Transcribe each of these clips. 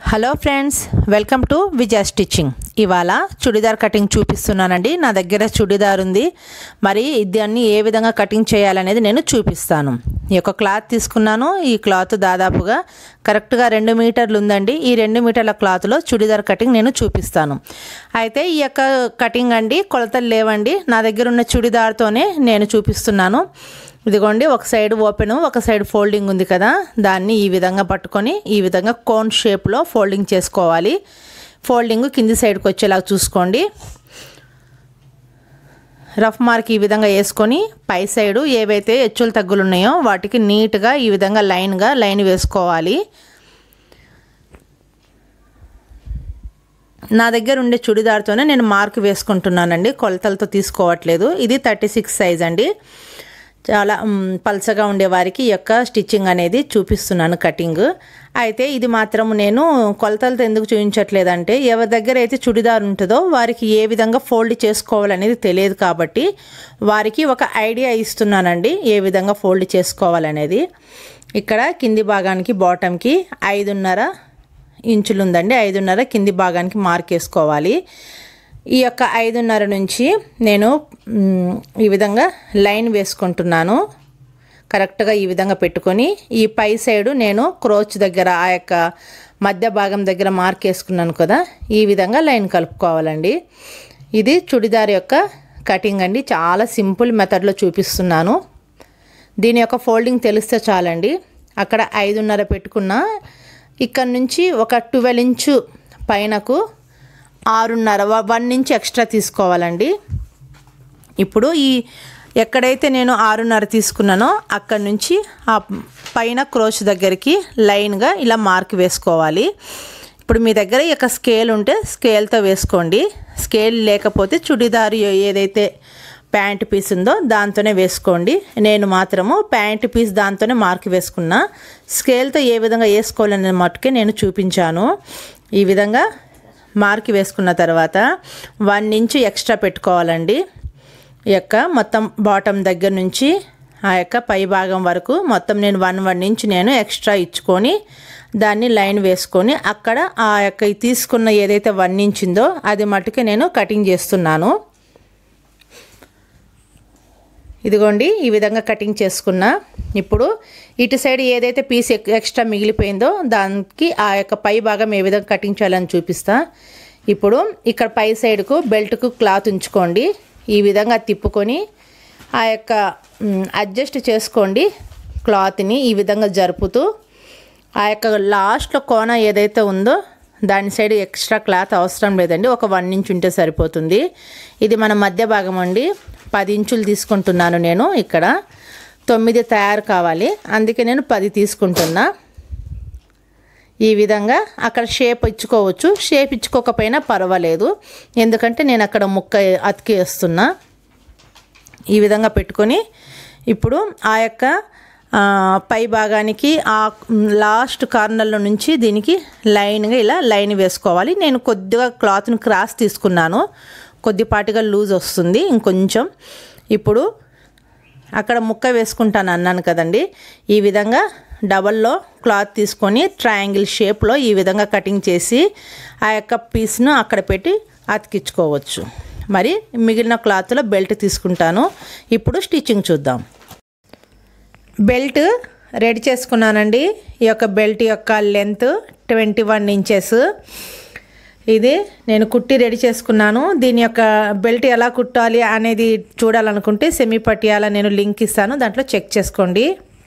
hello friends welcome to Vijaya stitching ఇవాళ churidar cutting చూపిస్తున్నానండి నా దగ్గర చుడిదార్ ఉంది మరి దాన్ని ఏ విధంగా కటింగ్ చేయాలనేది నేను చూపిస్తాను ఈ యొక్క క్లాత్ తీసుకున్నాను ఈ క్లాత్ దాదాపుగా కరెక్ట్గా రెండు మీటర్లు ఉందండి ఈ రెండు మీటర్ల క్లాత్లో చుడిదార్ కటింగ్ నేను చూపిస్తాను అయితే ఈ యొక్క కటింగ్ అండి కొలతలు లేవండి నా దగ్గర ఉన్న చుడిదార్తోనే నేను చూపిస్తున్నాను ఇదిగోండి ఒక సైడ్ ఓపెన్ ఒక సైడ్ ఫోల్డింగ్ ఉంది కదా దాన్ని ఈ విధంగా పట్టుకొని ఈ విధంగా కోన్ షేప్లో ఫోల్డింగ్ చేసుకోవాలి ఫోల్డింగ్ కింది సైడ్కి వచ్చేలాగా చూసుకోండి రఫ్ మార్క్ ఈ విధంగా వేసుకొని పై సైడు ఏవైతే హెచ్చులు తగ్గులు ఉన్నాయో వాటికి నీట్గా ఈ విధంగా లైన్గా లైన్ వేసుకోవాలి నా దగ్గర ఉండే చుడిదార్తోనే నేను మార్క్ వేసుకుంటున్నానండి కొలతలతో తీసుకోవట్లేదు ఇది థర్టీ సిక్స్ సైజ్ అండి చాలా పల్చగా ఉండే వారికి ఈ యొక్క స్టిచ్చింగ్ అనేది చూపిస్తున్నాను కటింగ్ అయితే ఇది మాత్రం నేను కొలతలతో ఎందుకు చూపించట్లేదంటే ఎవరి దగ్గర అయితే చుడిదార్ ఉంటుందో వారికి ఏ విధంగా ఫోల్డ్ చేసుకోవాలనేది తెలియదు కాబట్టి వారికి ఒక ఐడియా ఇస్తున్నానండి ఏ విధంగా ఫోల్డ్ చేసుకోవాలనేది ఇక్కడ కింది భాగానికి బాటంకి ఐదున్నర ఇంచులు ఉందండి ఐదున్నర కింది భాగానికి మార్క్ వేసుకోవాలి ఈ యొక్క ఐదున్నర నుంచి నేను ఈ విధంగా లైన్ వేసుకుంటున్నాను కరెక్ట్గా ఈ విధంగా పెట్టుకొని ఈ పై సైడు నేను క్రోచ్ దగ్గర ఆ యొక్క మధ్య భాగం దగ్గర మార్క్ వేసుకున్నాను కదా ఈ విధంగా లైన్ కలుపుకోవాలండి ఇది చుడిదార్ యొక్క కటింగ్ అండి చాలా సింపుల్ మెథడ్లో చూపిస్తున్నాను దీని యొక్క ఫోల్డింగ్ తెలిస్తే చాలండి అక్కడ ఐదున్నర పెట్టుకున్న ఇక్కడ నుంచి ఒక ట్వెల్వ్ ఇంచు పైనకు ఆరున్నర వన్ ఇంచ్ ఎక్స్ట్రా తీసుకోవాలండి ఇప్పుడు ఈ ఎక్కడైతే నేను ఆరున్నర తీసుకున్నానో అక్కడ నుంచి ఆ పైన క్రోచ్ దగ్గరికి లైన్గా ఇలా మార్క్ వేసుకోవాలి ఇప్పుడు మీ దగ్గర ఈ యొక్క స్కేల్ ఉంటే స్కేల్తో వేసుకోండి స్కేల్ లేకపోతే చుడిదారు ఏదైతే ప్యాంట్ పీస్ ఉందో దాంతోనే వేసుకోండి నేను మాత్రము ప్యాంట్ పీస్ దాంతోనే మార్క్ వేసుకున్నా స్కేల్తో ఏ విధంగా వేసుకోవాలనే మట్టుకే నేను చూపించాను ఈ విధంగా మార్క్ వేసుకున్న తర్వాత వన్ ఇంచ్ ఎక్స్ట్రా పెట్టుకోవాలండి ఈ యొక్క మొత్తం బాటమ్ దగ్గర నుంచి ఆ యొక్క పై భాగం వరకు మొత్తం నేను వన్ వన్ ఇంచ్ నేను ఎక్స్ట్రా ఇచ్చుకొని దాన్ని లైన్ వేసుకొని అక్కడ ఆ యొక్క తీసుకున్న ఏదైతే వన్ ఇంచ్ ఉందో అది మట్టుకే నేను కటింగ్ చేస్తున్నాను ఇదిగోండి ఈ విధంగా కటింగ్ చేసుకున్నా ఇప్పుడు ఇటు సైడ్ ఏదైతే పీస్ ఎక్స్ట్రా మిగిలిపోయిందో దానికి ఆ యొక్క పై భాగం ఏ విధంగా కటింగ్ చేయాలని చూపిస్తా ఇప్పుడు ఇక్కడ పై సైడ్కు బెల్ట్కు క్లాత్ ఉంచుకోండి ఈ విధంగా తిప్పుకొని ఆ యొక్క అడ్జస్ట్ చేసుకోండి క్లాత్ని ఈ విధంగా జరుపుతూ ఆ యొక్క లాస్ట్లో కోన ఏదైతే ఉందో దాని సైడ్ ఎక్స్ట్రా క్లాత్ అవసరం లేదండి ఒక వన్ ఇంచ్ ఉంటే సరిపోతుంది ఇది మన మధ్య భాగం అండి పది ఇంచులు తీసుకుంటున్నాను నేను ఇక్కడ తొమ్మిది తయారు కావాలి అందుకే నేను పది తీసుకుంటున్నా ఈ విధంగా అక్కడ షేప్ ఇచ్చుకోవచ్చు షేప్ ఇచ్చుకోకపోయినా పర్వాలేదు ఎందుకంటే నేను అక్కడ ముక్క అతికేస్తున్నా ఈ విధంగా పెట్టుకొని ఇప్పుడు ఆ యొక్క పై భాగానికి ఆ లాస్ట్ కార్నర్లో నుంచి దీనికి లైన్గా ఇలా లైన్ వేసుకోవాలి నేను కొద్దిగా క్లాత్ని క్రాస్ తీసుకున్నాను కొద్దిపాటిగా లూజ్ వస్తుంది ఇంకొంచెం ఇప్పుడు అక్కడ ముక్క వేసుకుంటాను అన్నాను కదండి ఈ విధంగా డబల్లో క్లాత్ తీసుకొని ట్రయాంగిల్ షేప్లో ఈ విధంగా కటింగ్ చేసి ఆ యొక్క పీస్ను అక్కడ పెట్టి అతికించుకోవచ్చు మరి మిగిలిన క్లాత్లో బెల్ట్ తీసుకుంటాను ఇప్పుడు స్టిచ్చింగ్ చూద్దాం బెల్ట్ రెడీ చేసుకున్నానండి ఈ యొక్క బెల్ట్ యొక్క లెంత్ ట్వంటీ వన్ ఇంచెస్ ఇది నేను కుట్టి రెడీ చేసుకున్నాను దీని యొక్క బెల్ట్ ఎలా కుట్టాలి అనేది చూడాలనుకుంటే సెమీ పట్టియాల నేను లింక్ ఇస్తాను దాంట్లో చెక్ చేసుకోండి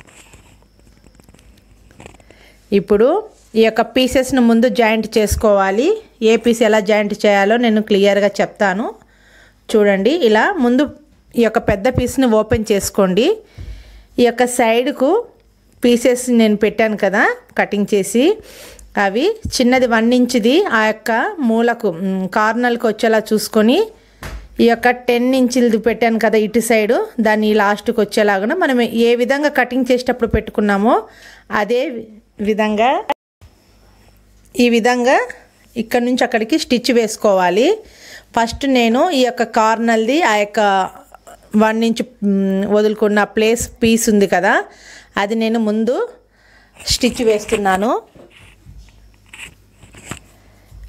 ఇప్పుడు ఈ యొక్క పీసెస్ను ముందు జాయింట్ చేసుకోవాలి ఏ పీస్ ఎలా జాయింట్ చేయాలో నేను క్లియర్గా చెప్తాను చూడండి ఇలా ముందు ఈ యొక్క పెద్ద పీస్ని ఓపెన్ చేసుకోండి ఈ యొక్క సైడ్కు పీసెస్ నేను పెట్టాను కదా కటింగ్ చేసి అవి చిన్నది వన్ ఇంచ్ది ఆ యొక్క మూలకు కార్నర్కి వచ్చేలా చూసుకొని ఈ యొక్క టెన్ ఇంచులది పెట్టాను కదా ఇటు సైడు దాన్ని లాస్ట్కి వచ్చేలాగా మనం ఏ విధంగా కటింగ్ చేసేటప్పుడు పెట్టుకున్నామో అదే విధంగా ఈ విధంగా ఇక్కడ నుంచి అక్కడికి స్టిచ్ వేసుకోవాలి ఫస్ట్ నేను ఈ యొక్క కార్నర్ది ఆ యొక్క వన్ ఇంచ్ వదులుకున్న ప్లేస్ పీస్ ఉంది కదా అది నేను ముందు స్టిచ్ వేస్తున్నాను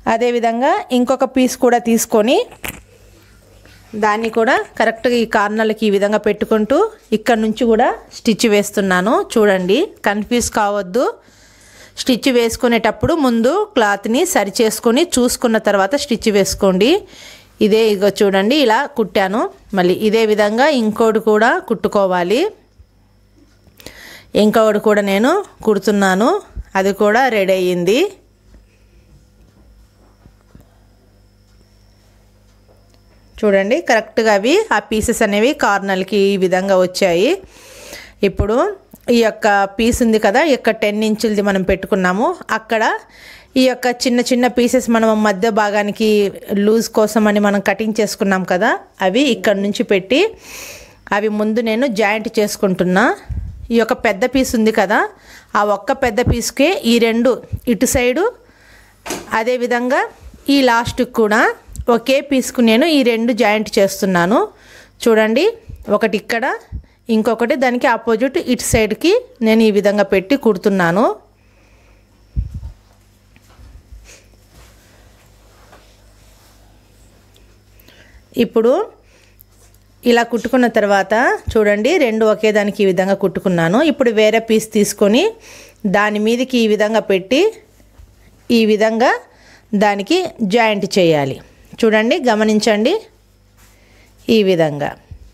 అదేవిధంగా ఇంకొక పీస్ కూడా తీసుకొని దాన్ని కూడా కరెక్ట్గా ఈ కార్నర్లకి ఈ విధంగా పెట్టుకుంటూ ఇక్కడ నుంచి కూడా స్టిచ్ వేస్తున్నాను చూడండి కన్ఫ్యూజ్ కావద్దు స్టిచ్ వేసుకునేటప్పుడు ముందు క్లాత్ని సరి చేసుకొని చూసుకున్న తర్వాత స్టిచ్ వేసుకోండి ఇదే ఇగో చూడండి ఇలా కుట్టాను మళ్ళీ ఇదే విధంగా ఇంకోటి కూడా కుట్టుకోవాలి ఇంకొకటి కూడా నేను కుడుతున్నాను అది కూడా రెడీ అయ్యింది చూడండి కరెక్ట్గా అవి ఆ పీసెస్ అనేవి కార్నర్కి ఈ విధంగా వచ్చాయి ఇప్పుడు ఈ యొక్క పీస్ ఉంది కదా ఈ యొక్క టెన్ ఇంచులది మనం పెట్టుకున్నాము అక్కడ ఈ యొక్క చిన్న చిన్న పీసెస్ మనం మధ్య భాగానికి లూజ్ కోసం అని మనం కటింగ్ చేసుకున్నాం కదా అవి ఇక్కడ నుంచి పెట్టి అవి ముందు నేను జాయింట్ చేసుకుంటున్నా ఈ యొక్క పెద్ద పీస్ ఉంది కదా ఆ ఒక్క పెద్ద పీస్కే ఈ రెండు ఇటు సైడు అదేవిధంగా ఈ లాస్ట్కి కూడా ఒకే పీస్కు నేను ఈ రెండు జాయింట్ చేస్తున్నాను చూడండి ఒకటి ఇక్కడ ఇంకొకటి దానికి ఆపోజిట్ ఇటు సైడ్కి నేను ఈ విధంగా పెట్టి కుడుతున్నాను ఇప్పుడు ఇలా కుట్టుకున్న తర్వాత చూడండి రెండు ఒకే దానికి ఈ విధంగా కుట్టుకున్నాను ఇప్పుడు వేరే పీస్ తీసుకొని దాని మీదకి ఈ విధంగా పెట్టి ఈ విధంగా దానికి జాయింట్ చేయాలి చూడండి గమనించండి ఈ విధంగా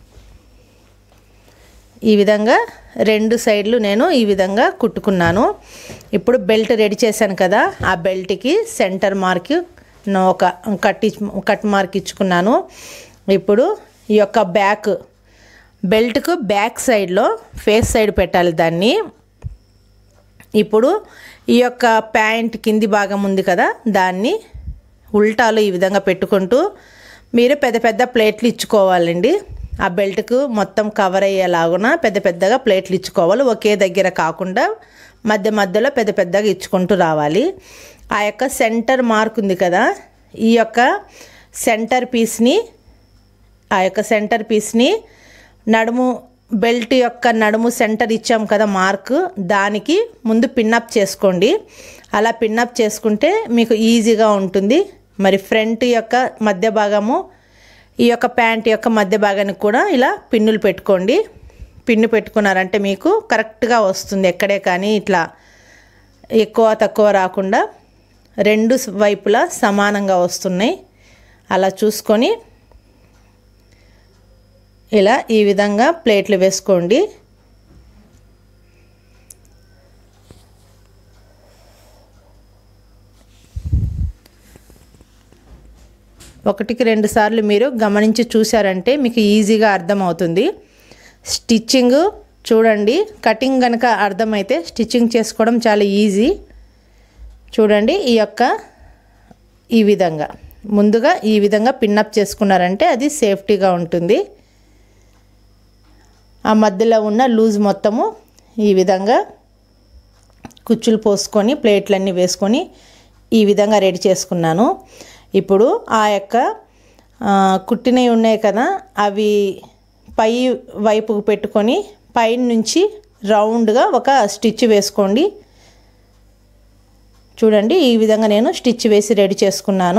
ఈ విధంగా రెండు సైడ్లు నేను ఈ విధంగా కుట్టుకున్నాను ఇప్పుడు బెల్ట్ రెడీ చేశాను కదా ఆ బెల్ట్కి సెంటర్ మార్క్ ఒక కట్ కట్ మార్క్ ఇచ్చుకున్నాను ఇప్పుడు ఈ యొక్క బ్యాక్ బెల్ట్కు బ్యాక్ సైడ్లో ఫేస్ సైడ్ పెట్టాలి దాన్ని ఇప్పుడు ఈ యొక్క ప్యాంట్ కింది భాగం ఉంది కదా దాన్ని ఉల్టాలు ఈ విధంగా పెట్టుకుంటూ మీరు పెద్ద పెద్ద ప్లేట్లు ఇచ్చుకోవాలండి ఆ బెల్ట్కు మొత్తం కవర్ అయ్యేలాగున పెద్ద పెద్దగా ప్లేట్లు ఇచ్చుకోవాలి ఒకే దగ్గర కాకుండా మధ్య మధ్యలో పెద్ద పెద్దగా ఇచ్చుకుంటూ రావాలి ఆ యొక్క సెంటర్ మార్క్ ఉంది కదా ఈ యొక్క సెంటర్ పీస్ని ఆ యొక్క సెంటర్ పీస్ని నడుము బెల్ట్ యొక్క నడుము సెంటర్ ఇచ్చాం కదా మార్క్ దానికి ముందు పిన్నప్ చేసుకోండి అలా పిన్నప్ చేసుకుంటే మీకు ఈజీగా ఉంటుంది మరి ఫ్రంట్ యొక్క మధ్య భాగము ఈ యొక్క ప్యాంట్ యొక్క మధ్య భాగానికి కూడా ఇలా పిన్నులు పెట్టుకోండి పిన్ను పెట్టుకున్నారంటే మీకు కరెక్ట్గా వస్తుంది ఎక్కడే కానీ ఇట్లా ఎక్కువ తక్కువ రాకుండా రెండు వైపులా సమానంగా వస్తున్నాయి అలా చూసుకొని ఇలా ఈ విధంగా ప్లేట్లు వేసుకోండి ఒకటికి రెండు సార్లు మీరు గమనించి చూసారంటే మీకు ఈజీగా అర్థమవుతుంది స్టిచ్చింగ్ చూడండి కటింగ్ కనుక అర్థమైతే స్టిచ్చింగ్ చేసుకోవడం చాలా ఈజీ చూడండి ఈ యొక్క ఈ విధంగా ముందుగా ఈ విధంగా పిన్నప్ చేసుకున్నారంటే అది సేఫ్టీగా ఉంటుంది ఆ మధ్యలో ఉన్న లూజ్ మొత్తము ఈ విధంగా కుచ్చులు పోసుకొని ప్లేట్లన్నీ వేసుకొని ఈ విధంగా రెడీ చేసుకున్నాను ఇప్పుడు ఆ యొక్క కుట్టినవి ఉన్నాయి కదా అవి పై వైపుకు పెట్టుకొని పైన నుంచి రౌండ్గా ఒక స్టిచ్ వేసుకోండి చూడండి ఈ విధంగా నేను స్టిచ్ వేసి రెడీ చేసుకున్నాను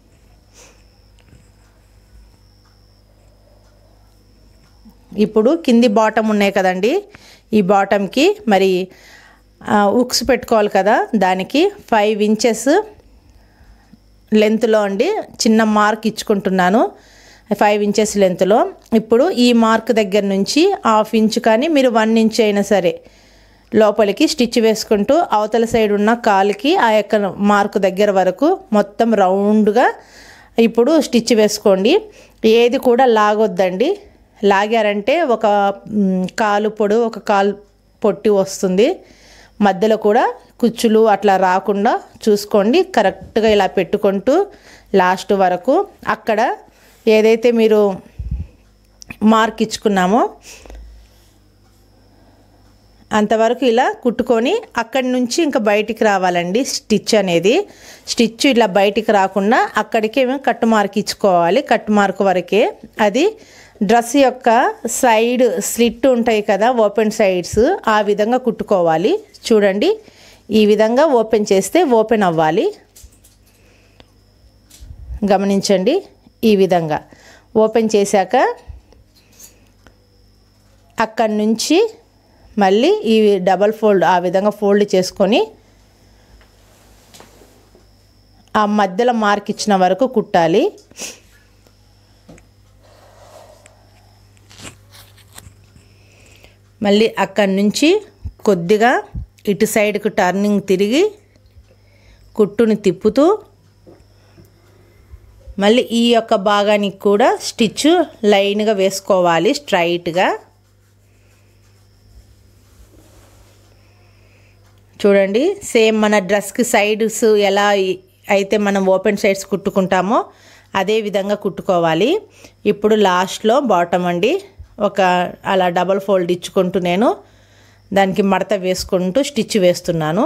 ఇప్పుడు కింది బాటమ్ ఉన్నాయి కదండి ఈ బాటమ్కి మరి ఉక్స్ పెట్టుకోవాలి కదా దానికి ఫైవ్ ఇంచెస్ లెంత్లో అండి చిన్న మార్క్ ఇచ్చుకుంటున్నాను ఫైవ్ ఇంచెస్ లెంత్లో ఇప్పుడు ఈ మార్క్ దగ్గర నుంచి హాఫ్ ఇంచ్ కానీ మీరు వన్ ఇంచ్ అయినా సరే లోపలికి స్టిచ్ వేసుకుంటూ అవతల సైడ్ ఉన్న కాలుకి ఆ యొక్క మార్క్ దగ్గర వరకు మొత్తం రౌండ్గా ఇప్పుడు స్టిచ్ వేసుకోండి ఏది కూడా లాగొద్దండి లాగారంటే ఒక కాలు పొడు ఒక కాలు పొట్టి వస్తుంది మధ్యలో కూడా కుచ్చులు అట్లా రాకుండా చూసుకోండి కరెక్ట్గా ఇలా పెట్టుకుంటూ లాస్ట్ వరకు అక్కడ ఏదైతే మీరు మార్క్ ఇచ్చుకున్నామో అంతవరకు ఇలా కుట్టుకొని అక్కడి నుంచి ఇంకా బయటికి రావాలండి స్టిచ్ అనేది స్టిచ్ ఇలా బయటికి రాకుండా అక్కడికే మేము కట్టు మార్క్ ఇచ్చుకోవాలి కట్టు మార్క్ వరకే అది డ్రెస్ యొక్క సైడ్ స్లిట్ ఉంటాయి కదా ఓపెన్ సైడ్స్ ఆ విధంగా కుట్టుకోవాలి చూడండి ఈ విధంగా ఓపెన్ చేస్తే ఓపెన్ అవ్వాలి గమనించండి ఈ విధంగా ఓపెన్ చేశాక అక్కడి నుంచి మళ్ళీ ఈ డబల్ ఫోల్డ్ ఆ విధంగా ఫోల్డ్ చేసుకొని ఆ మధ్యలో మార్క్ ఇచ్చిన వరకు కుట్టాలి మళ్ళీ అక్కడి నుంచి కొద్దిగా ఇటు సైడ్కి టర్నింగ్ తిరిగి కుట్టుని తిప్పుతూ మళ్ళీ ఈ యొక్క భాగానికి కూడా స్టిచ్ లైన్గా వేసుకోవాలి స్ట్రైట్గా చూడండి సేమ్ మన డ్రెస్కి సైడ్స్ ఎలా అయితే మనం ఓపెన్ సైడ్స్ కుట్టుకుంటామో అదే విధంగా కుట్టుకోవాలి ఇప్పుడు లాస్ట్లో బాటమ్ అండి ఒక అలా డబల్ ఫోల్డ్ ఇచ్చుకుంటూ నేను దానికి మడత వేసుకుంటూ స్టిచ్ వేస్తున్నాను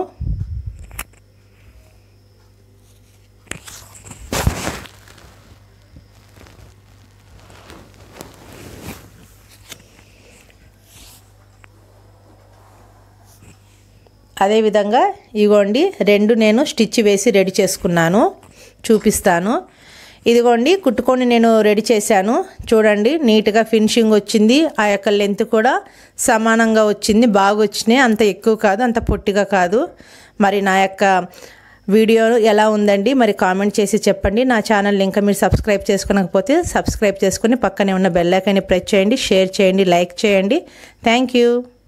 అదేవిధంగా ఇగోండి రెండు నేను స్టిచ్ వేసి రెడీ చేసుకున్నాను చూపిస్తాను ఇదిగోండి కుట్టుకొని నేను రెడీ చేశాను చూడండి నీట్గా ఫినిషింగ్ వచ్చింది ఆ యొక్క లెంత్ కూడా సమానంగా వచ్చింది బాగా వచ్చినాయి అంత ఎక్కువ కాదు అంత పొట్టిగా కాదు మరి నా యొక్క వీడియో ఎలా ఉందండి మరి కామెంట్ చేసి చెప్పండి నా ఛానల్ ఇంకా మీరు సబ్స్క్రైబ్ చేసుకోకపోతే సబ్స్క్రైబ్ చేసుకుని పక్కనే ఉన్న బెల్ ఐకాన్ని ప్రెస్ చేయండి షేర్ చేయండి లైక్ చేయండి థ్యాంక్ యూ